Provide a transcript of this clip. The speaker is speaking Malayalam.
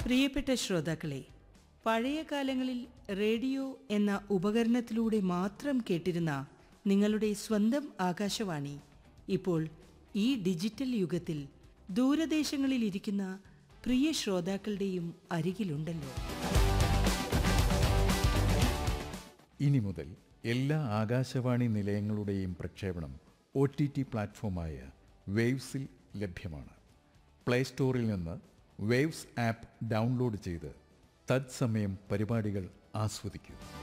പ്രിയപ്പെട്ട ശ്രോതാക്കളെ പഴയ കാലങ്ങളിൽ റേഡിയോ എന്ന ഉപകരണത്തിലൂടെ മാത്രം കേട്ടിരുന്ന നിങ്ങളുടെ സ്വന്തം ആകാശവാണി ഇപ്പോൾ ഈ ഡിജിറ്റൽ യുഗത്തിൽ ദൂരദേശങ്ങളിൽ ഇരിക്കുന്ന പ്രിയ ശ്രോതാക്കളുടെയും അരികിലുണ്ടല്ലോ ഇനി മുതൽ എല്ലാ ആകാശവാണി നിലയങ്ങളുടെയും പ്രക്ഷേപണം ഒ ടി ടി പ്ലാറ്റ്ഫോമായ വേവ്സിൽ ലഭ്യമാണ് പ്ലേ സ്റ്റോറിൽ നിന്ന് വേവ്സ് ആപ്പ് ഡൗൺലോഡ് ചെയ്ത് തത്സമയം പരിപാടികൾ ആസ്വദിക്കൂ